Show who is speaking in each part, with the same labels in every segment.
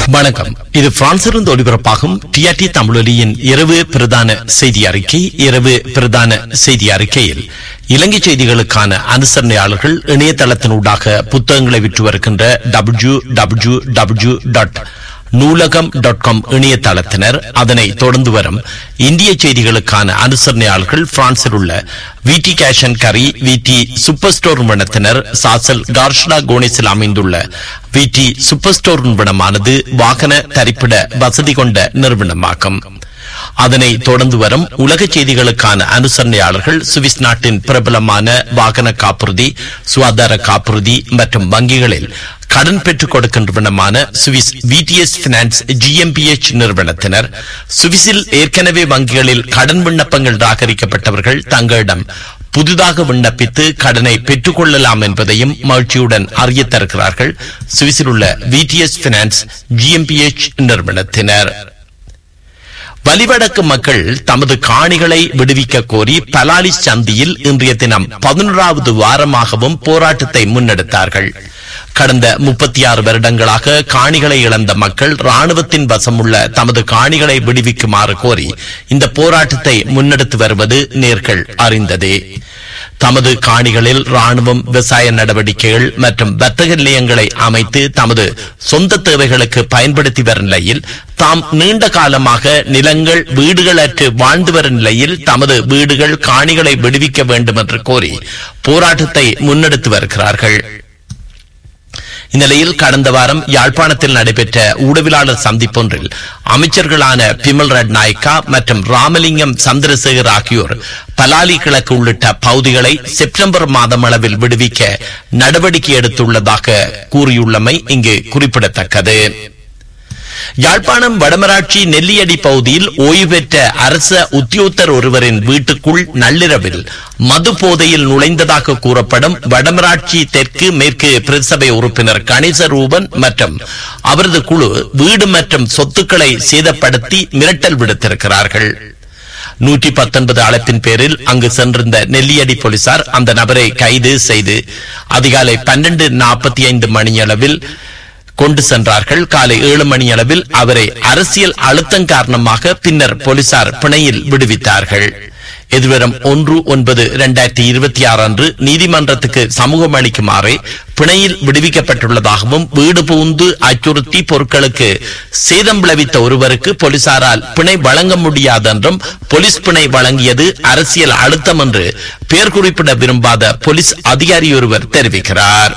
Speaker 1: வணக்கம் இது பிரான்சிலிருந்து ஒளிபரப்பாகும் டிஆர்டி தமிழொலியின் இரவு பிரதான செய்தி அறிக்கை இரவு பிரதான செய்தி அறிக்கையில் இலங்கை செய்திகளுக்கான அனுசரணையாளர்கள் இணையதளத்தினூடாக புத்தகங்களை விற்று வருகின்ற W W W dot Noolaham dot com இணையதளத்தினர் அதனை தொடர்ந்து வரும் இந்திய செய்திகளுக்கான அனுசரணையாளர்கள் பிரான்சில் உள்ள விடி கேஷ் அண்ட் கரி விடி சூப்பர் ஸ்டோர் நிறுவனத்தினர் சாசல் கார்ஷ்லா கோனிஸில் அமைந்துள்ள விடி சூப்பர் ஸ்டோர் நிறுவனமானது வாகன தரிப்பிட வசதி கொண்ட நிறுவனமாகும் அதனை தொடர்ந்து வரும் உலக செய்திகளுக்கான அனுசரணையாளர்கள் சுவிஸ் நாட்டின் பிரபலமான வாகன காப்புறுதி சுகாதார காப்புறுதி மற்றும் வங்கிகளில் கடன் பெற்றுக் கொடுக்கின்றவனமான சுவிஸ் விடிஎஸ் பினான்ஸ் ஜிஎம்பிஎச் நிறுவனத்தினர் சுவிஸில் ஏற்கனவே வங்கிகளில் கடன் விண்ணப்பங்கள் ராகரிக்கப்பட்டவர்கள் தங்களிடம் புதிதாக விண்ணப்பித்து கடனை பெற்றுக் கொள்ளலாம் என்பதையும் மகிழ்ச்சியுடன் அறிய தருகிறார்கள் சுவிஸில் உள்ள விடிஎஸ் பினான்ஸ் ஜிஎம்பிஎச் நிறுவனத்தினர் வலிவடக்கு மக்கள் தமது காணிகளை விடுவிக்க கோரி பலாலி சந்தியில் இன்றைய தினம் பதினோராவது வாரமாகவும் போராட்டத்தை முன்னெடுத்தார்கள் கடந்த முப்பத்தி ஆறு வருடங்களாக காணிகளை இழந்த மக்கள் ராணுவத்தின் வசமுள்ள தமது காணிகளை விடுவிக்குமாறு கோரி இந்த போராட்டத்தை முன்னெடுத்து வருவது நேர்கள் அறிந்ததே தமது காணிகளில் ராணுவம் விவசாய நடவடிக்கைகள் மற்றும் வர்த்தக நிலையங்களை அமைத்து தமது சொந்த தேவைகளுக்கு பயன்படுத்தி வரும் நிலையில் தாம் நீண்ட காலமாக நிலங்கள் வீடுகளற்று வாழ்ந்து வரும் நிலையில் தமது வீடுகள் காணிகளை விடுவிக்க வேண்டும் என்று கோரி போராட்டத்தை முன்னெடுத்து வருகிறார்கள் இந்நிலையில் கடந்த வாரம் யாழ்ப்பாணத்தில் நடைபெற்ற ஊடகவியலாளர் சந்திப்பொன்றில் அமைச்சர்களான பிமல் ரட்நாயக்கா மற்றும் ராமலிங்கம் சந்திரசேகர் ஆகியோர் பலாலி கிழக்கு உள்ளிட்ட பகுதிகளை செப்டம்பர் மாதம் அளவில் விடுவிக்க நடவடிக்கை எடுத்துள்ளதாக கூறியுள்ளமை இங்கு குறிப்பிடத்தக்கது யாழ்ப்பாணம் வடமராட்சி நெல்லியடி பகுதியில் ஓய்வு பெற்ற அரச உத்தியோகத்தர் ஒருவரின் வீட்டுக்குள் நள்ளிரவில் மது போதையில் நுழைந்ததாக கூறப்படும் வடமராட்சி தெற்கு மேற்கு பிரசபை உறுப்பினர் கணேச ரூபன் மற்றும் அவரது குழு வீடு மற்றும் சொத்துக்களை சேதப்படுத்தி மிரட்டல் விடுத்திருக்கிறார்கள் நூற்றி பத்தொன்பது அழைப்பின் பேரில் அங்கு சென்றிருந்த நெல்லியடி போலீசார் அந்த நபரை கைது செய்து அதிகாலை பன்னெண்டு நாற்பத்தி ஐந்து மணியளவில் கொண்டு சென்றார்கள் காலை ஏழு மணி அளவில் அவரை அரசியல் அழுத்தம் காரணமாக பின்னர் போலீசார் பிணையில் விடுவித்தார்கள் எதிர்வரும் ஒன்று ஒன்பது இரண்டாயிரத்தி இருபத்தி ஆறு அன்று நீதிமன்றத்துக்கு சமூகம் அளிக்குமாறு பிணையில் விடுவிக்கப்பட்டுள்ளதாகவும் வீடு புகுந்து அச்சுறுத்தி பொருட்களுக்கு சேதம் விளைவித்த ஒருவருக்கு போலீசாரால் பிணை வழங்க முடியாதென்றும் போலீஸ் பிணை வழங்கியது அரசியல் அழுத்தம் என்று பெயர் குறிப்பிட விரும்பாத போலீஸ் அதிகாரி ஒருவர் தெரிவிக்கிறார்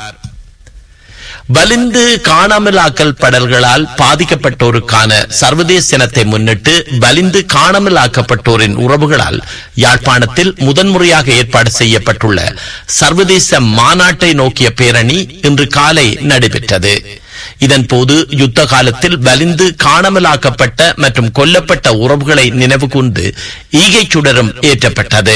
Speaker 1: வலிந்து காணாமலாக்கல் படல்களால் பாதிக்கப்பட்டோருக்கான சர்வதேச தினத்தை முன்னிட்டு வலிந்து காணாமலாக்கப்பட்டோரின் உறவுகளால் யாழ்ப்பாணத்தில் முதன்முறையாக ஏற்பாடு செய்யப்பட்டுள்ள சர்வதேச மாநாட்டை நோக்கிய பேரணி இன்று காலை நடைபெற்றது இதன்போது யுத்த காலத்தில் வலிந்து காணாமலாக்கப்பட்ட மற்றும் கொல்லப்பட்ட உறவுகளை நினைவு கூர்ந்து ஈகை சுடரும் ஏற்றப்பட்டது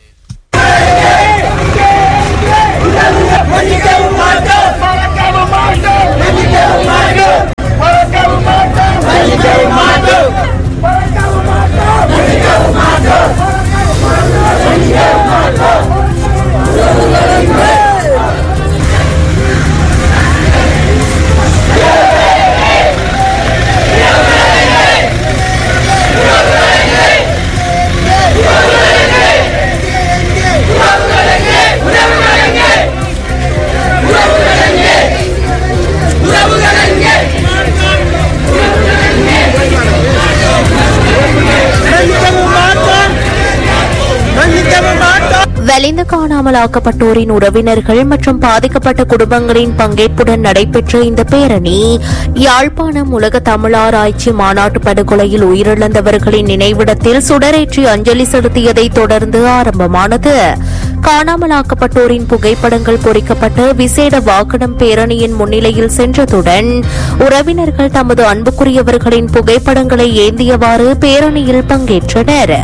Speaker 2: வலிந்து காணாமல் ஆக்கப்பட்டோரின் உறவினர்கள் மற்றும் பாதிக்கப்பட்ட குடும்பங்களின் பங்கேற்புடன் நடைபெற்ற இந்த பேரணி யாழ்ப்பாணம் உலக தமிழாராய்ச்சி மாநாட்டு படுகொலையில் உயிரிழந்தவர்களின் நினைவிடத்தில் சுடரேற்றி அஞ்சலி செலுத்தியதைத் தொடர்ந்து ஆரம்பமானது காணாமலாக்கப்பட்டோரின் புகைப்படங்கள் பொறிக்கப்பட்ட விசேட வாகனம் பேரணியின் முன்னிலையில் சென்றதுடன் உறவினர்கள் தமது அன்புக்குரியவர்களின் புகைப்படங்களை ஏந்தியவாறு பேரணியில் பங்கேற்றனர்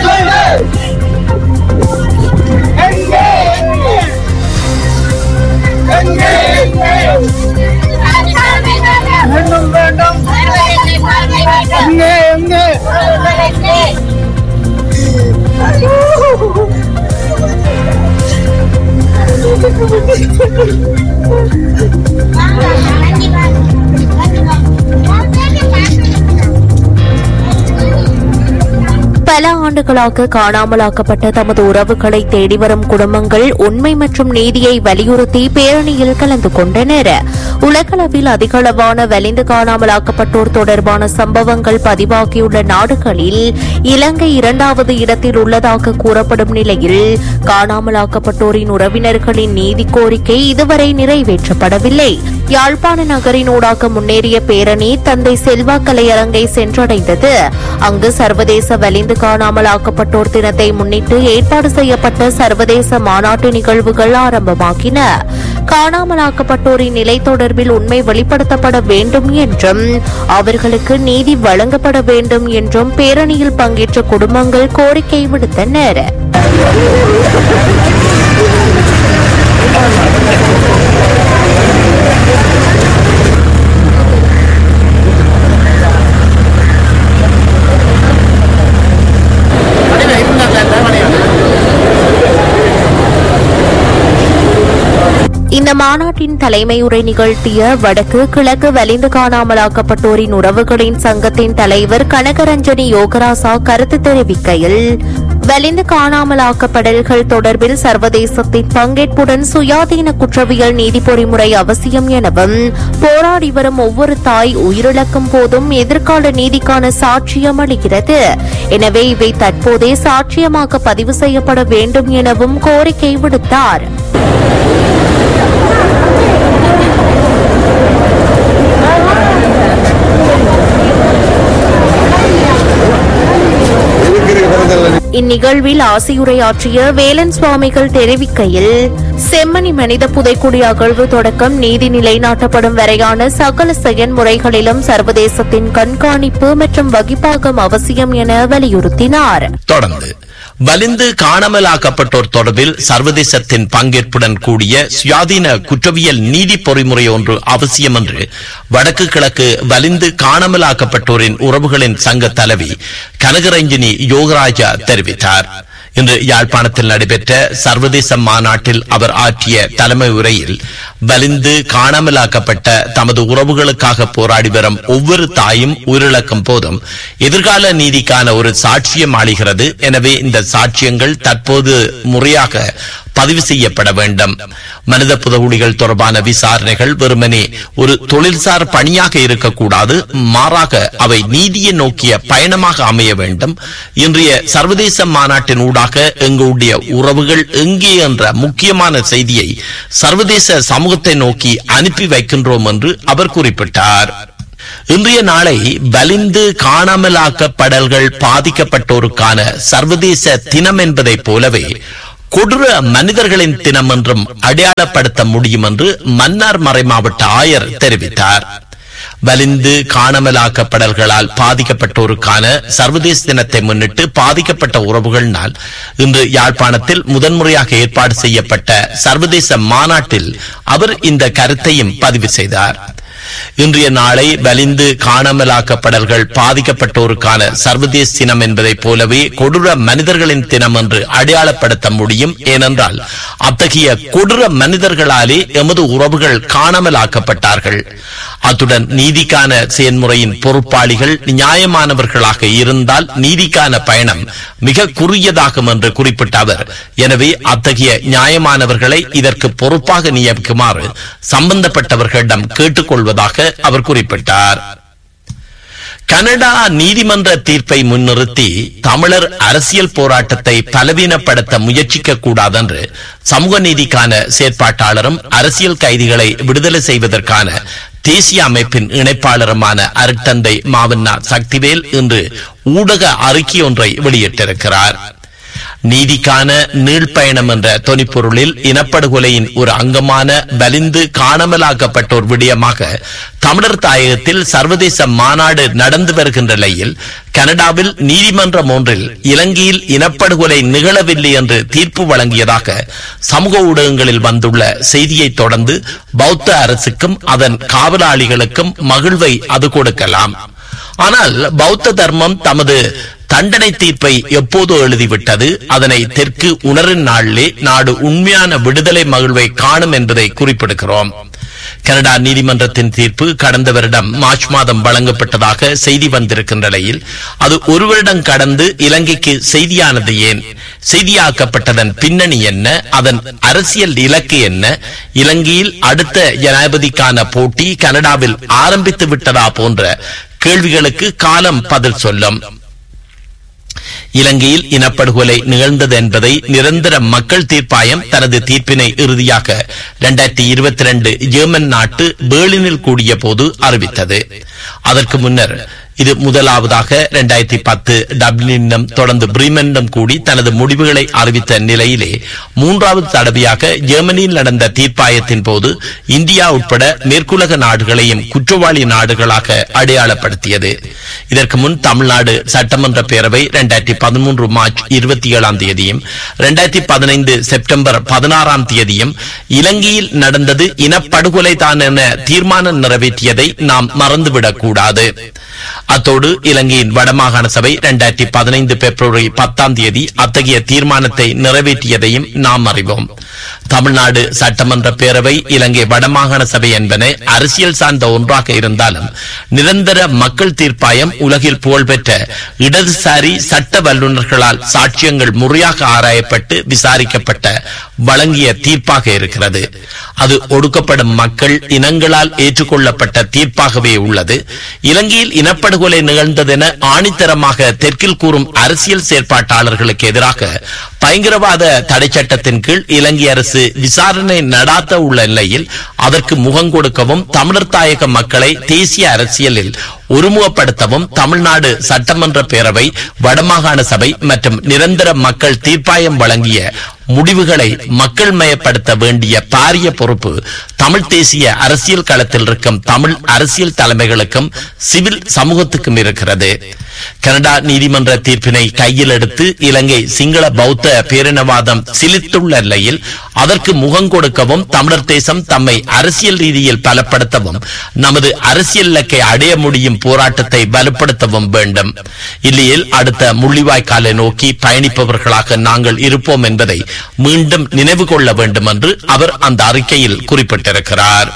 Speaker 3: எங்கே
Speaker 2: பல ஆண்டுகளாக காணாமலாக்கப்பட்ட தமது உறவுகளை தேடி வரும் குடும்பங்கள் உண்மை மற்றும் நீதியை வலியுறுத்தி பேரணியில் கலந்து கொண்டனர் உலகளவில் அதிகளவான வலிந்து காணாமலாக்கப்பட்டோர் தொடர்பான சம்பவங்கள் பதிவாகியுள்ள நாடுகளில் இலங்கை இரண்டாவது இடத்தில் உள்ளதாக கூறப்படும் நிலையில் காணாமலாக்கப்பட்டோரின் உறவினர்களின் நீதி கோரிக்கை இதுவரை நிறைவேற்றப்படவில்லை யாழ்ப்பாண நகரினூடாக முன்னேறிய பேரணி தந்தை செல்வா கலையரங்கை சென்றடைந்தது அங்கு சர்வதேச வலிந்து காணாமலாக்கப்பட்டோர் தினத்தை முன்னிட்டு ஏற்பாடு செய்யப்பட்ட சர்வதேச மாநாட்டு நிகழ்வுகள் ஆரம்பமாகின காணாமலாக்கப்பட்டோரின் நிலை தொடர்பில் உண்மை வெளிப்படுத்தப்பட வேண்டும் என்றும் அவர்களுக்கு நீதி வழங்கப்பட வேண்டும் என்றும் பேரணியில் பங்கேற்ற குடும்பங்கள் கோரிக்கை விடுத்தனர் இந்த மாநாட்டின் தலைமையுரை நிகழ்த்திய வடக்கு கிழக்கு வலிந்து காணாமலாக்கப்பட்டோரின் உறவுகளின் சங்கத்தின் தலைவர் கனகரஞ்சனி யோகராசா கருத்து தெரிவிக்கையில் வலிந்து காணாமலாக்கப்படல்கள் தொடர்பில் சர்வதேசத்தின் பங்கேற்புடன் சுயாதீன குற்றவியல் நீதி பொறிமுறை அவசியம் எனவும் போராடி வரும் ஒவ்வொரு தாய் உயிரிழக்கும் போதும் எதிர்கால நீதிக்கான சாட்சியம் அளிக்கிறது எனவே இவை தற்போதே சாட்சியமாக பதிவு செய்யப்பட வேண்டும் எனவும் கோரிக்கை விடுத்தார் இந்நிகழ்வில் ஆசியுரையாற்றிய வேலன் சுவாமிகள் தெரிவிக்கையில் செம்மணி மனித புதைக்குடி அகழ்வு தொடக்கம் நீதி நிலைநாட்டப்படும் வரையான சகல செயன்முறைகளிலும் சர்வதேசத்தின் கண்காணிப்பு மற்றும் வகிப்பாகம் அவசியம் என வலியுறுத்தினார்
Speaker 1: தொடர்ந்து வலிந்து காணாமலாக்கப்பட்டோர் தொடர்பில் சர்வதேசத்தின் பங்கேற்புடன் கூடிய சுயாதீன குற்றவியல் நீதி பொறிமுறை ஒன்று அவசியம் என்று வடக்கு கிழக்கு வலிந்து காணாமலாக்கப்பட்டோரின் உறவுகளின் சங்க தலைவி கனகரஞ்சினி யோகராஜா தெரிவித்தார் இன்று யாழ்ப்பாணத்தில் நடைபெற்ற சர்வதேச மாநாட்டில் அவர் ஆற்றிய தலைமை உரையில் வலிந்து காணாமலாக்கப்பட்ட தமது உறவுகளுக்காக போராடி வரும் ஒவ்வொரு தாயும் உயிரிழக்கும் போதும் எதிர்கால நீதிக்கான ஒரு சாட்சியம் ஆளுகிறது எனவே இந்த சாட்சியங்கள் தற்போது முறையாக பதிவு செய்யப்பட வேண்டும் மனித புதகுடிகள் தொடர்பான விசாரணைகள் வெறுமனே ஒரு தொழில்சார் பணியாக இருக்கக்கூடாது மாறாக அவை நீதியை நோக்கிய பயணமாக அமைய வேண்டும் இன்றைய சர்வதேச மாநாட்டின் ஊடாக எங்களுடைய உறவுகள் எங்கே என்ற முக்கியமான செய்தியை சர்வதேச சமூகத்தை நோக்கி அனுப்பி வைக்கின்றோம் என்று அவர் குறிப்பிட்டார் இன்றைய நாளை வலிந்து காணாமலாக்கப்படல்கள் பாதிக்கப்பட்டோருக்கான சர்வதேச தினம் என்பதைப் போலவே கொடூர மனிதர்களின் தினம் என்றும் அடையாளப்படுத்த முடியும் என்று மன்னார் மறைமாவட்ட ஆயர் தெரிவித்தார் வலிந்து காணாமலாக்கப்படல்களால் பாதிக்கப்பட்டோருக்கான சர்வதேச தினத்தை முன்னிட்டு பாதிக்கப்பட்ட உறவுகள் நாள் இன்று யாழ்ப்பாணத்தில் முதன்முறையாக ஏற்பாடு செய்யப்பட்ட சர்வதேச மாநாட்டில் அவர் இந்த கருத்தையும் பதிவு செய்தார் இன்றைய நாளை வலிந்து காணாமலாக்கப்படல்கள் பாதிக்கப்பட்டோருக்கான சர்வதேச தினம் என்பதைப் போலவே கொடூர மனிதர்களின் தினம் என்று அடையாளப்படுத்த முடியும் ஏனென்றால் அத்தகைய கொடூர மனிதர்களாலே எமது உறவுகள் காணாமலாக்கப்பட்டார்கள் அத்துடன் நீதிக்கான செயல்முறையின் பொறுப்பாளிகள் நியாயமானவர்களாக இருந்தால் நீதிக்கான பயணம் மிக குறுகியதாகும் என்று குறிப்பிட்ட அவர் எனவே அத்தகைய நியாயமானவர்களை இதற்கு பொறுப்பாக நியமிக்குமாறு சம்பந்தப்பட்டவர்களிடம் கேட்டுக்கொள்வதாக அவர் குறிப்பிட்டார் கனடா நீதிமன்ற தீர்ப்பை முன்னிறுத்தி தமிழர் அரசியல் போராட்டத்தை பலவீனப்படுத்த முயற்சிக்க கூடாதென்று சமூக நீதிக்கான செயற்பாட்டாளரும் அரசியல் கைதிகளை விடுதலை செய்வதற்கான தேசிய அமைப்பின் இணைப்பாளருமான அருட்தந்தை மாவண்ணா சக்திவேல் இன்று ஊடக அறிக்கை ஒன்றை வெளியிட்டிருக்கிறார் நீதிக்கான நீள்பயணம் என்ற தொனிப்பொருளில் இனப்படுகொலையின் ஒரு அங்கமான வலிந்து காணாமலாக்கப்பட்டோர் விடயமாக தமிழர் தாயகத்தில் சர்வதேச மாநாடு நடந்து வருகின்ற நிலையில் கனடாவில் நீதிமன்றம் ஒன்றில் இலங்கையில் இனப்படுகொலை நிகழவில்லை என்று தீர்ப்பு வழங்கியதாக சமூக ஊடகங்களில் வந்துள்ள செய்தியை தொடர்ந்து பௌத்த அரசுக்கும் அதன் காவலாளிகளுக்கும் மகிழ்வை அது கொடுக்கலாம் ஆனால் பௌத்த தர்மம் தமது தண்டனை தீர்ப்பை எப்போதோ எழுதிவிட்டது அதனை தெற்கு உணரின் நாளிலே நாடு உண்மையான விடுதலை மகிழ்வை காணும் என்பதை குறிப்பிடுகிறோம் கனடா நீதிமன்றத்தின் தீர்ப்பு கடந்த வருடம் மார்ச் மாதம் வழங்கப்பட்டதாக செய்தி வந்திருக்கின்ற நிலையில் அது ஒரு வருடம் கடந்து இலங்கைக்கு செய்தியானது ஏன் செய்தியாக்கப்பட்டதன் பின்னணி என்ன அதன் அரசியல் இலக்கு என்ன இலங்கையில் அடுத்த ஜனாதிபதிக்கான போட்டி கனடாவில் ஆரம்பித்து விட்டதா போன்ற கேள்விகளுக்கு காலம் பதில் சொல்லும் இலங்கையில் இனப்படுகொலை நிகழ்ந்தது என்பதை நிரந்தர மக்கள் தீர்ப்பாயம் தனது தீர்ப்பினை இறுதியாக இரண்டாயிரத்தி இருபத்தி ரெண்டு ஜெர்மன் நாட்டு பேர்லினில் கூடிய போது அறிவித்தது அதற்கு முன்னர் இது முதலாவதாக இரண்டாயிரத்தி பத்து டப்ளினிடம் தொடர்ந்து பிரீமனிடம் கூடி தனது முடிவுகளை அறிவித்த நிலையிலே மூன்றாவது தடவையாக ஜெர்மனியில் நடந்த தீர்ப்பாயத்தின் போது இந்தியா உட்பட மேற்குலக நாடுகளையும் குற்றவாளி நாடுகளாக அடையாளப்படுத்தியது இதற்கு முன் தமிழ்நாடு சட்டமன்ற பேரவை இரண்டாயிரத்தி பதிமூன்று மார்ச் இருபத்தி ஏழாம் தேதியும் இரண்டாயிரத்தி பதினைந்து செப்டம்பர் பதினாறாம் தேதியும் இலங்கையில் நடந்தது இனப்படுகொலை தான் என தீர்மானம் நிறைவேற்றியதை நாம் மறந்துவிடக் கூடாது அத்தோடு இலங்கையின் வடமாகாண சபை இரண்டாயிரத்தி பதினைந்து பிப்ரவரி பத்தாம் தேதி அத்தகைய தீர்மானத்தை நிறைவேற்றியதையும் நாம் அறிவோம் தமிழ்நாடு சட்டமன்ற பேரவை இலங்கை வடமாகாண சபை என்பன அரசியல் சார்ந்த ஒன்றாக இருந்தாலும் நிரந்தர மக்கள் தீர்ப்பாயம் உலகில் புகழ்பெற்ற இடதுசாரி சட்ட வல்லுநர்களால் சாட்சியங்கள் முறையாக ஆராயப்பட்டு விசாரிக்கப்பட்ட வழங்கிய தீர்ப்பாக இருக்கிறது அது ஒடுக்கப்படும் மக்கள் இனங்களால் ஏற்றுக்கொள்ளப்பட்ட தீர்ப்பாகவே உள்ளது இலங்கையில் இனப்படுகொலை நிகழ்ந்ததென ஆணித்தரமாக தெற்கில் கூறும் அரசியல் செயற்பாட்டாளர்களுக்கு எதிராக பயங்கரவாத தடை சட்டத்தின் கீழ் இலங்கை அரசு விசாரணை நடாத்த உள்ள நிலையில் அதற்கு முகம் கொடுக்கவும் தமிழர் தாயக மக்களை தேசிய அரசியலில் ஒருமுகப்படுத்தவும் தமிழ்நாடு சட்டமன்ற பேரவை வடமாகாண சபை மற்றும் நிரந்தர மக்கள் தீர்ப்பாயம் வழங்கிய முடிவுகளை மக்கள் மயப்படுத்த வேண்டிய பாரிய பொறுப்பு தமிழ் தேசிய அரசியல் களத்தில் இருக்கும் தமிழ் அரசியல் தலைமைகளுக்கும் சிவில் சமூகத்துக்கும் இருக்கிறது கனடா நீதிமன்ற தீர்ப்பினை கையில் எடுத்து இலங்கை சிங்கள பௌத்த பேரினவாதம் சிலித்துள்ள நிலையில் அதற்கு முகம் கொடுக்கவும் தமிழர் தேசம் தம்மை அரசியல் ரீதியில் பலப்படுத்தவும் நமது அரசியல் இலக்கை அடைய முடியும் போராட்டத்தை வலுப்படுத்தவும் வேண்டும் இல்லையில் அடுத்த முள்ளிவாய்க்காலை நோக்கி பயணிப்பவர்களாக நாங்கள் இருப்போம் என்பதை மீண்டும் நினைவு கொள்ள வேண்டும் என்று அவர் அந்த அறிக்கையில் குறிப்பிட்டிருக்கிறார்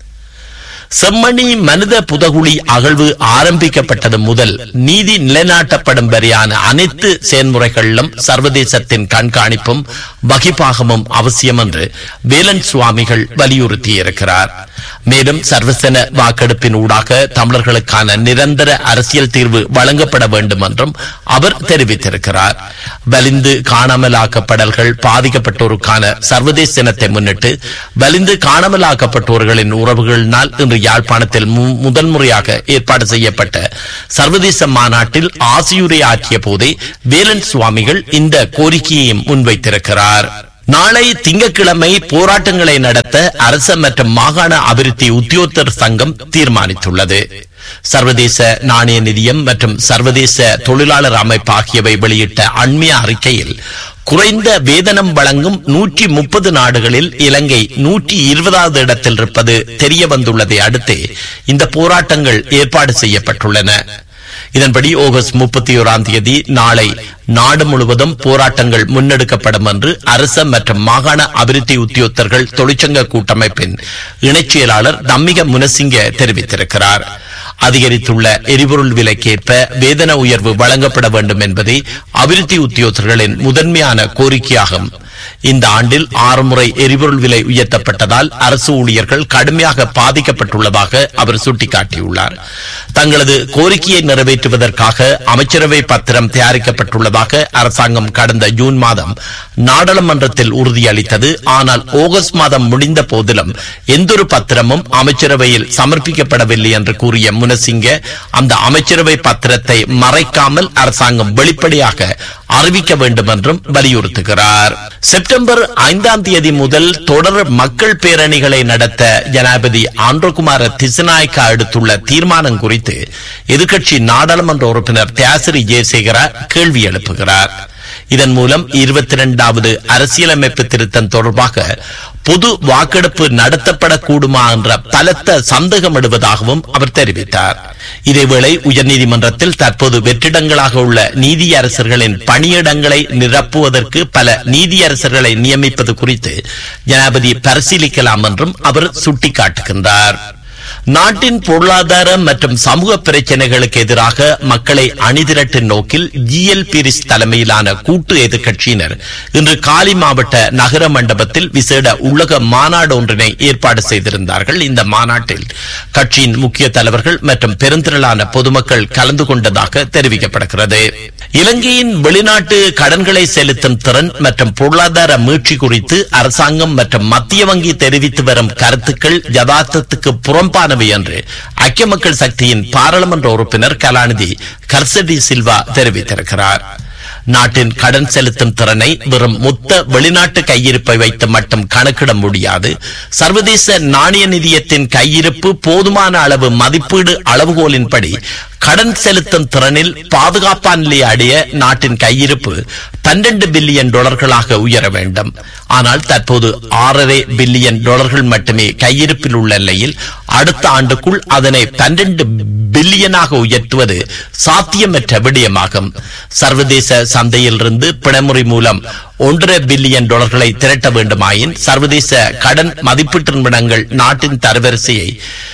Speaker 1: செம்மணி மனித புதகுழி அகழ்வு ஆரம்பிக்கப்பட்டது முதல் நீதி நிலைநாட்டப்படும் வரையான அனைத்து செயல்முறைகளிலும் சர்வதேசத்தின் கண்காணிப்பும் வகிப்பாகமும் அவசியம் என்று வேலன் சுவாமிகள் வலியுறுத்தியிருக்கிறார் மேலும் சர்வசன வாக்கெடுப்பின் ஊடாக தமிழர்களுக்கான நிரந்தர அரசியல் தீர்வு வழங்கப்பட வேண்டும் என்றும் அவர் தெரிவித்திருக்கிறார் வலிந்து காணாமலாக்கப்படல்கள் பாதிக்கப்பட்டோருக்கான சர்வதேச தினத்தை முன்னிட்டு வலிந்து காணாமலாக்கப்பட்டோர்களின் உறவுகளினால் இன்று யாழ்ப்பாணத்தில் மு- முதன்முறையாக ஏற்பாடு செய்யப்பட்ட சர்வதேச மாநாட்டில் ஆசியுரை ஆற்றிய போதே வேலன் சுவாமிகள் இந்த கோரிக்கையையும் முன்வைத்திருக்கிறார் நாளை திங்கட்கிழமை போராட்டங்களை நடத்த அரச மற்றும் மாகாண அபிவிருத்தி உத்தியோகத்தர் சங்கம் தீர்மானித்துள்ளது சர்வதேச நாணய நிதியம் மற்றும் சர்வதேச தொழிலாளர் அமைப்பு ஆகியவை வெளியிட்ட அண்மைய அறிக்கையில் குறைந்த வேதனம் வழங்கும் நூற்றி முப்பது நாடுகளில் இலங்கை நூற்றி இருபதாவது இடத்தில் இருப்பது தெரிய வந்துள்ளதை அடுத்து இந்த போராட்டங்கள் ஏற்பாடு செய்யப்பட்டுள்ளன இதன்படி ஆகஸ்ட் முப்பத்தி ஓராம் தேதி நாளை நாடு முழுவதும் போராட்டங்கள் முன்னெடுக்கப்படும் என்று அரச மற்றும் மாகாண அபிவிருத்தி உத்தியோகத்தர்கள் தொழிற்சங்க கூட்டமைப்பின் இணைச் செயலாளர் தம்மிக முனசிங்க தெரிவித்திருக்கிறார் அதிகரித்துள்ள எரிபொருள் விலைக்கேற்ப வேதன உயர்வு வழங்கப்பட வேண்டும் என்பதே அபிவிருத்தி உத்தியோகத்தர்களின் முதன்மையான கோரிக்கையாகும் இந்த ஆண்டில் ஆறு முறை எரிபொருள் விலை உயர்த்தப்பட்டதால் அரசு ஊழியர்கள் கடுமையாக பாதிக்கப்பட்டுள்ளதாக அவர் சுட்டிக்காட்டியுள்ளார் தங்களது கோரிக்கையை நிறைவேற்றுவதற்காக அமைச்சரவை பத்திரம் தயாரிக்கப்பட்டுள்ளதாக அரசாங்கம் கடந்த ஜூன் மாதம் நாடாளுமன்றத்தில் உறுதியளித்தது ஆனால் ஆகஸ்ட் மாதம் முடிந்த போதிலும் எந்தொரு பத்திரமும் அமைச்சரவையில் சமர்ப்பிக்கப்படவில்லை என்று கூறிய முனசிங்க அந்த அமைச்சரவை பத்திரத்தை மறைக்காமல் அரசாங்கம் வெளிப்படையாக அறிவிக்க வேண்டும் என்றும் வலியுறுத்துகிறார் செப்டம்பர் ஐந்தாம் தேதி முதல் தொடர் மக்கள் பேரணிகளை நடத்த ஜனாதிபதி ஆந்திரகுமார திசநாயக்கா எடுத்துள்ள தீர்மானம் குறித்து எதிர்க்கட்சி நாடாளுமன்ற உறுப்பினர் தியாசிரி ஜெயசேகர கேள்வி எழுப்புகிறார் இதன் மூலம் இருபத்தி இரண்டாவது அரசியலமைப்பு திருத்தம் தொடர்பாக பொது வாக்கெடுப்பு நடத்தப்படக்கூடுமா என்ற பலத்த சந்தேகம் எடுவதாகவும் அவர் தெரிவித்தார் இதேவேளை உயர்நீதிமன்றத்தில் தற்போது வெற்றிடங்களாக உள்ள நீதியரசர்களின் பணியிடங்களை நிரப்புவதற்கு பல நீதியரசர்களை நியமிப்பது குறித்து ஜனாபதி பரிசீலிக்கலாம் என்றும் அவர் சுட்டிக்காட்டுகின்றார் நாட்டின் பொருளாதார மற்றும் சமூக பிரச்சனைகளுக்கு எதிராக மக்களை அணிதிரட்டும் நோக்கில் ஜிஎல் பீரிஸ் தலைமையிலான கூட்டு எதிர்க்கட்சியினர் இன்று காலி மாவட்ட நகர மண்டபத்தில் விசேட உலக மாநாடு ஒன்றினை ஏற்பாடு செய்திருந்தார்கள் இந்த மாநாட்டில் கட்சியின் முக்கிய தலைவர்கள் மற்றும் பெருந்திரளான பொதுமக்கள் கலந்து கொண்டதாக தெரிவிக்கப்படுகிறது இலங்கையின் வெளிநாட்டு கடன்களை செலுத்தும் திறன் மற்றும் பொருளாதார மீட்சி குறித்து அரசாங்கம் மற்றும் மத்திய வங்கி தெரிவித்து வரும் கருத்துக்கள் யதார்த்தத்துக்கு புறம்பானவை என்று ஐக்கிய மக்கள் சக்தியின் பாராளுமன்ற உறுப்பினர் கலாநிதி கர்சடி சில்வா தெரிவித்திருக்கிறார் நாட்டின் கடன் செலுத்தும் திறனை வெறும் மொத்த வெளிநாட்டு கையிருப்பை வைத்து மட்டும் கணக்கிட முடியாது சர்வதேச நாணய நிதியத்தின் கையிருப்பு போதுமான அளவு மதிப்பீடு அளவுகோலின்படி கடன் செலுத்தும் திறனில் பாதுகாப்பான நிலையை அடைய நாட்டின் கையிருப்பு பன்னெண்டு பில்லியன் டாலர்களாக உயர வேண்டும் ஆனால் தற்போது ஆறரை பில்லியன் டாலர்கள் மட்டுமே கையிருப்பில் உள்ள நிலையில் அடுத்த ஆண்டுக்குள் அதனை பன்னெண்டு பில்லியனாக உயர்த்துவது சாத்தியமற்ற விடயமாகும் சர்வதேச சந்தையிலிருந்து பிணமுறை மூலம் ஒன்றரை பில்லியன் டாலர்களை திரட்ட வேண்டுமாயின் சர்வதேச கடன் மதிப்பீட்டு நிறுவனங்கள் நாட்டின் தரவரிசையை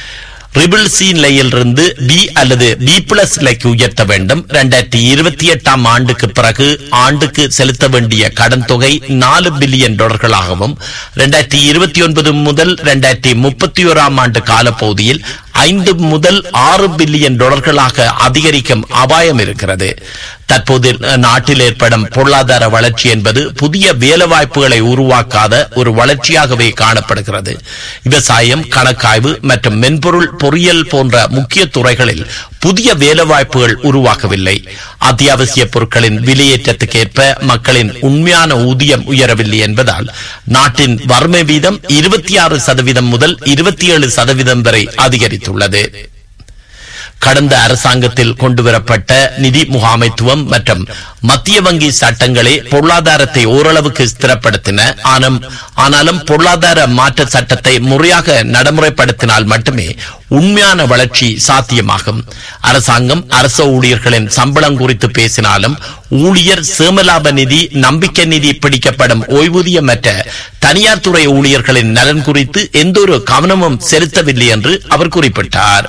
Speaker 1: ரிபிள் சி நிலையிலிருந்து பி அல்லது பி பிளஸ் நிலைக்கு உயர்த்த வேண்டும் இரண்டாயிரத்தி இருபத்தி எட்டாம் ஆண்டுக்கு பிறகு ஆண்டுக்கு செலுத்த வேண்டிய கடன் தொகை நாலு பில்லியன் டாலர்களாகவும் இரண்டாயிரத்தி இருபத்தி ஒன்பது முதல் இரண்டாயிரத்தி முப்பத்தி ஓராம் ஆண்டு காலப்பகுதியில் ஐந்து முதல் ஆறு பில்லியன் டாலர்களாக அதிகரிக்கும் அபாயம் இருக்கிறது தற்போது நாட்டில் ஏற்படும் பொருளாதார வளர்ச்சி என்பது புதிய வேலைவாய்ப்புகளை உருவாக்காத ஒரு வளர்ச்சியாகவே காணப்படுகிறது விவசாயம் கணக்காய்வு மற்றும் மென்பொருள் பொறியியல் போன்ற முக்கிய துறைகளில் புதிய வேலைவாய்ப்புகள் உருவாகவில்லை அத்தியாவசிய பொருட்களின் விலையேற்றத்துக்கேற்ப மக்களின் உண்மையான ஊதியம் உயரவில்லை என்பதால் நாட்டின் வறுமை வீதம் இருபத்தி ஆறு சதவீதம் முதல் இருபத்தி ஏழு சதவீதம் வரை அதிகரித்துள்ளது கடந்த அரசாங்கத்தில் கொண்டுவரப்பட்ட நிதி முகாமைத்துவம் மற்றும் மத்திய வங்கி சட்டங்களே பொருளாதாரத்தை ஓரளவுக்கு ஸ்திரப்படுத்தின ஆனாலும் பொருளாதார மாற்ற சட்டத்தை முறையாக நடைமுறைப்படுத்தினால் மட்டுமே உண்மையான வளர்ச்சி சாத்தியமாகும் அரசாங்கம் அரச ஊழியர்களின் சம்பளம் குறித்து பேசினாலும் ஊழியர் சேமலாப நிதி நம்பிக்கை நிதி பிடிக்கப்படும் ஓய்வூதியமற்ற தனியார் துறை ஊழியர்களின் நலன் குறித்து எந்தொரு கவனமும் செலுத்தவில்லை என்று அவர் குறிப்பிட்டார்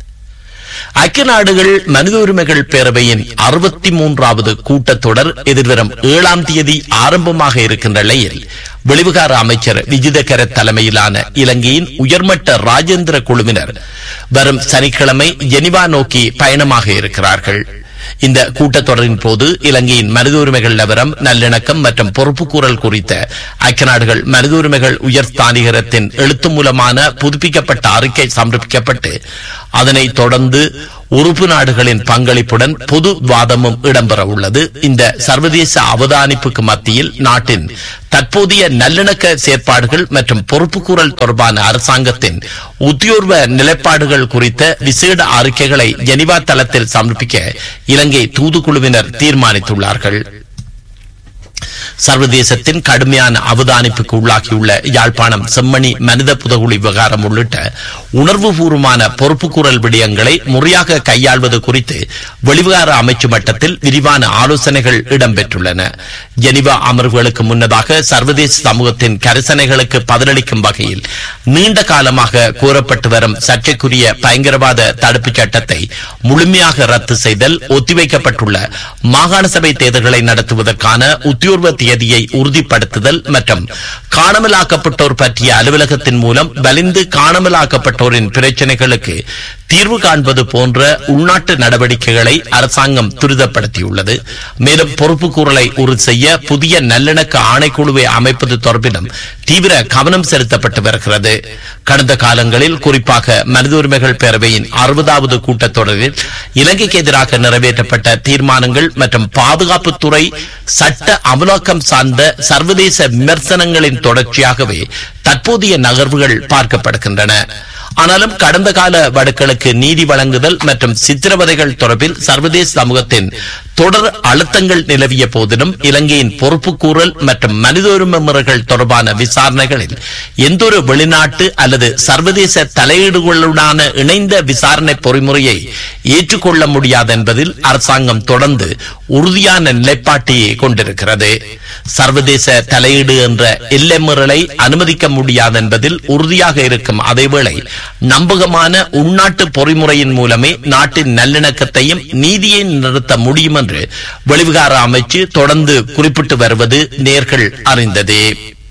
Speaker 1: ஐக்கிய நாடுகள் மனித உரிமைகள் பேரவையின் அறுபத்தி மூன்றாவது கூட்டத்தொடர் எதிர்வரும் ஏழாம் தேதி ஆரம்பமாக இருக்கின்ற நிலையில் வெளிவிகார அமைச்சர் விஜிதகர தலைமையிலான இலங்கையின் உயர்மட்ட ராஜேந்திர குழுவினர் வரும் சனிக்கிழமை ஜெனிவா நோக்கி பயணமாக இருக்கிறார்கள் இந்த கூட்டத்தொடரின் போது இலங்கையின் மனித உரிமைகள் நிலவரம் நல்லிணக்கம் மற்றும் பொறுப்புக்கூறல் குறித்த ஐக்கிய நாடுகள் மனித உரிமைகள் உயர் ஸ்தானிகரத்தின் எழுத்து மூலமான புதுப்பிக்கப்பட்ட அறிக்கை சமர்ப்பிக்கப்பட்டு அதனைத் தொடர்ந்து உறுப்பு நாடுகளின் பங்களிப்புடன் பொது வாதமும் இடம்பெற உள்ளது இந்த சர்வதேச அவதானிப்புக்கு மத்தியில் நாட்டின் தற்போதைய நல்லிணக்க செயற்பாடுகள் மற்றும் பொறுப்புக்கூறல் தொடர்பான அரசாங்கத்தின் உத்தியோர்வ நிலைப்பாடுகள் குறித்த விசேட அறிக்கைகளை ஜெனிவா தளத்தில் சமர்ப்பிக்க இலங்கை தூதுக்குழுவினர் தீர்மானித்துள்ளார்கள் சர்வதேசத்தின் கடுமையான அவதானிப்புக்கு உள்ளாகியுள்ள யாழ்ப்பாணம் செம்மணி மனித புதகுழி விவகாரம் உள்ளிட்ட உணர்வுபூர்வமான பொறுப்புக்கூறல் விடயங்களை முறையாக கையாள்வது குறித்து வெளிவிகார அமைச்சு மட்டத்தில் விரிவான ஆலோசனைகள் இடம்பெற்றுள்ளன ஜெனிவா அமர்வுகளுக்கு முன்னதாக சர்வதேச சமூகத்தின் கரிசனைகளுக்கு பதிலளிக்கும் வகையில் நீண்ட காலமாக கூறப்பட்டு வரும் சர்ச்சைக்குரிய பயங்கரவாத தடுப்புச் சட்டத்தை முழுமையாக ரத்து செய்தல் ஒத்திவைக்கப்பட்டுள்ள மாகாண சபை தேர்தல்களை நடத்துவதற்கான உத்தியோர்வ தேதியை உறுதிப்படுத்துதல் மற்றும் காணாமலாக்கப்பட்டோர் பற்றிய அலுவலகத்தின் மூலம் வலிந்து காணாமலாக்கப்பட்டோரின் பிரச்சினைகளுக்கு தீர்வு காண்பது போன்ற உள்நாட்டு நடவடிக்கைகளை அரசாங்கம் துரிதப்படுத்தியுள்ளது மேலும் பொறுப்புக்கூறலை உறுதி செய்ய புதிய நல்லிணக்க ஆணைக்குழுவை அமைப்பது தொடர்பிலும் தீவிர கவனம் செலுத்தப்பட்டு வருகிறது கடந்த காலங்களில் குறிப்பாக மனித உரிமைகள் பேரவையின் அறுபதாவது கூட்டத்தொடரில் இலங்கைக்கு எதிராக நிறைவேற்றப்பட்ட தீர்மானங்கள் மற்றும் பாதுகாப்புத்துறை சட்ட அமலாக்கம் சார்ந்த சர்வதேச விமர்சனங்களின் தொடர்ச்சியாகவே தற்போதைய நகர்வுகள் பார்க்கப்படுகின்றன ஆனாலும் கடந்த கால வழக்குகளுக்கு நீதி வழங்குதல் மற்றும் சித்திரவதைகள் தொடர்பில் சர்வதேச சமூகத்தின் தொடர் அழுத்தங்கள் நிலவிய போதிலும் இலங்கையின் பொறுப்புக்கூறல் மற்றும் மனித உரிமை முறைகள் தொடர்பான விசாரணைகளில் எந்தொரு வெளிநாட்டு அல்லது சர்வதேச தலையீடுகளுடனான இணைந்த விசாரணை பொறிமுறையை ஏற்றுக்கொள்ள முடியாது என்பதில் அரசாங்கம் தொடர்ந்து உறுதியான நிலைப்பாட்டையே கொண்டிருக்கிறது சர்வதேச தலையீடு என்ற எல்லை மீறலை அனுமதிக்க முடியாது என்பதில் உறுதியாக இருக்கும் அதேவேளை நம்பகமான உள்நாட்டு பொறிமுறையின் மூலமே நாட்டின் நல்லிணக்கத்தையும் நீதியை நிறுத்த முடியும் என்று வெளிவிகார அமைச்சு தொடர்ந்து குறிப்பிட்டு வருவது நேர்கள் அறிந்ததே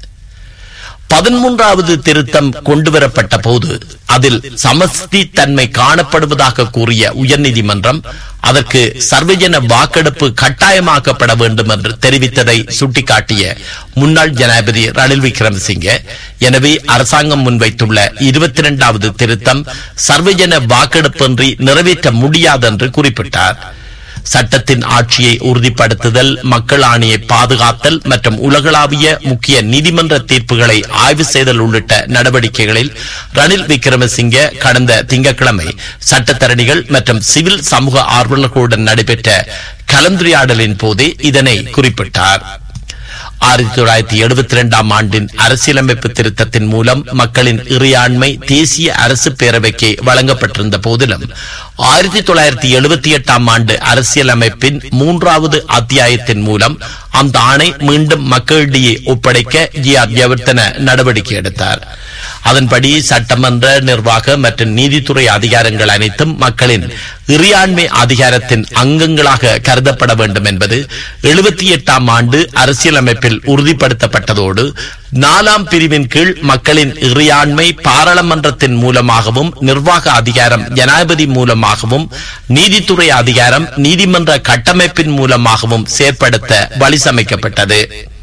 Speaker 1: பதிமூன்றாவது திருத்தம் கொண்டுவரப்பட்ட போது அதில் சமஸ்தி தன்மை காணப்படுவதாக கூறிய உயர்நீதிமன்றம் அதற்கு சர்வஜன வாக்கெடுப்பு கட்டாயமாக்கப்பட வேண்டும் என்று தெரிவித்ததை சுட்டிக்காட்டிய முன்னாள் ஜனாதிபதி ரணில் விக்ரமசிங்கே எனவே அரசாங்கம் முன்வைத்துள்ள இருபத்தி இரண்டாவது திருத்தம் சர்வஜன வாக்கெடுப்பின்றி நிறைவேற்ற முடியாது என்று குறிப்பிட்டார் சட்டத்தின் ஆட்சியை உறுதிப்படுத்துதல் மக்கள் ஆணையை பாதுகாத்தல் மற்றும் உலகளாவிய முக்கிய நீதிமன்ற தீர்ப்புகளை ஆய்வு செய்தல் உள்ளிட்ட நடவடிக்கைகளில் ரணில் விக்ரமசிங்கே கடந்த திங்கட்கிழமை சட்டத்தரணிகள் மற்றும் சிவில் சமூக ஆர்வலர்களுடன் நடைபெற்ற கலந்துரையாடலின் போதே இதனை குறிப்பிட்டார் ஆயிரத்தி தொள்ளாயிரத்தி எழுபத்தி இரண்டாம் ஆண்டின் அரசியலமைப்பு திருத்தத்தின் மூலம் மக்களின் இறையாண்மை தேசிய அரசு பேரவைக்கு வழங்கப்பட்டிருந்த போதிலும் ஆயிரத்தி தொள்ளாயிரத்தி எழுபத்தி எட்டாம் ஆண்டு அரசியலமைப்பின் மூன்றாவது அத்தியாயத்தின் மூலம் அந்த ஆணை மீண்டும் மக்களிடையே ஒப்படைக்க ஜி ஆர் ஜெயவர்தன நடவடிக்கை எடுத்தார் அதன்படி சட்டமன்ற நிர்வாக மற்றும் நீதித்துறை அதிகாரங்கள் அனைத்தும் மக்களின் இறையாண்மை அதிகாரத்தின் அங்கங்களாக கருதப்பட வேண்டும் என்பது எழுபத்தி எட்டாம் ஆண்டு அரசியலமைப்பில் உறுதிப்படுத்தப்பட்டதோடு நாலாம் பிரிவின் கீழ் மக்களின் இறையாண்மை பாராளுமன்றத்தின் மூலமாகவும் நிர்வாக அதிகாரம் ஜனாதிபதி மூலமாகவும் நீதித்துறை அதிகாரம் நீதிமன்ற கட்டமைப்பின் மூலமாகவும் செயற்படுத்த வழி சமைக்கப்பட்டது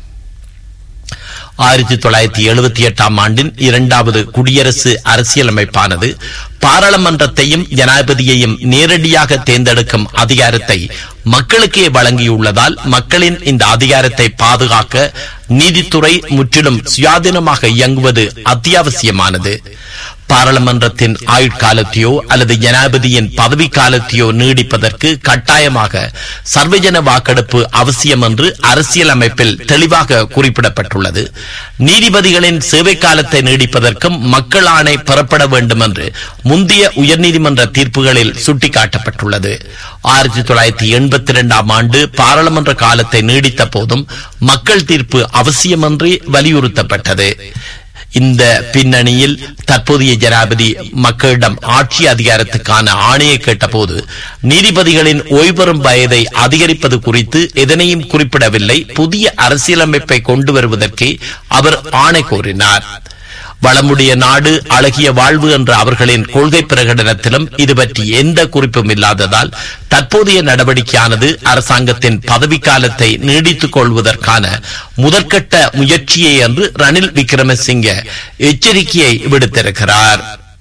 Speaker 1: ஆயிரத்தி தொள்ளாயிரத்தி எழுபத்தி எட்டாம் ஆண்டின் இரண்டாவது குடியரசு அரசியலமைப்பானது பாராளுமன்றத்தையும் ஜனாதிபதியையும் நேரடியாக தேர்ந்தெடுக்கும் அதிகாரத்தை மக்களுக்கே வழங்கியுள்ளதால் மக்களின் இந்த அதிகாரத்தை பாதுகாக்க நீதித்துறை முற்றிலும் சுயாதீனமாக இயங்குவது அத்தியாவசியமானது பாராளுமன்றத்தின் ஆயுட்காலத்தையோ அல்லது ஜனாதிபதியின் பதவி காலத்தையோ நீடிப்பதற்கு கட்டாயமாக சர்வஜன வாக்கெடுப்பு அவசியம் என்று அரசியலமைப்பில் தெளிவாக குறிப்பிடப்பட்டுள்ளது நீதிபதிகளின் சேவை காலத்தை நீடிப்பதற்கும் மக்கள் ஆணை பெறப்பட வேண்டும் என்று முந்தைய உயர்நீதிமன்ற தீர்ப்புகளில் சுட்டிக்காட்டப்பட்டுள்ளது ஆயிரத்தி தொள்ளாயிரத்தி எண்பத்தி இரண்டாம் ஆண்டு பாராளுமன்ற காலத்தை நீடித்த போதும் மக்கள் தீர்ப்பு அவசியமின்றி வலியுறுத்தப்பட்டது இந்த பின்னணியில் தற்போதைய ஜனாதிபதி மக்களிடம் ஆட்சி அதிகாரத்துக்கான ஆணையை கேட்டபோது நீதிபதிகளின் ஓய்வெறும் வயதை அதிகரிப்பது குறித்து எதனையும் குறிப்பிடவில்லை புதிய அரசியலமைப்பை கொண்டு வருவதற்கே அவர் ஆணை கோரினார் வளமுடைய நாடு அழகிய வாழ்வு என்ற அவர்களின் கொள்கை பிரகடனத்திலும் இது பற்றி எந்த குறிப்பும் இல்லாததால் தற்போதைய நடவடிக்கையானது அரசாங்கத்தின் பதவிக்காலத்தை நீடித்துக் கொள்வதற்கான முதற்கட்ட முயற்சியே என்று ரணில் விக்ரமசிங்க எச்சரிக்கையை விடுத்திருக்கிறார்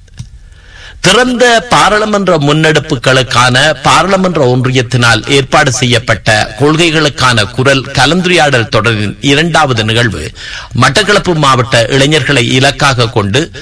Speaker 1: திறந்த பாராளுமன்ற முன்னெடுப்புகளுக்கான பாராளுமன்ற ஒன்றியத்தினால் ஏற்பாடு செய்யப்பட்ட கொள்கைகளுக்கான குரல் கலந்துரையாடல் தொடரின் இரண்டாவது நிகழ்வு மட்டக்களப்பு மாவட்ட இளைஞர்களை இலக்காக கொண்டு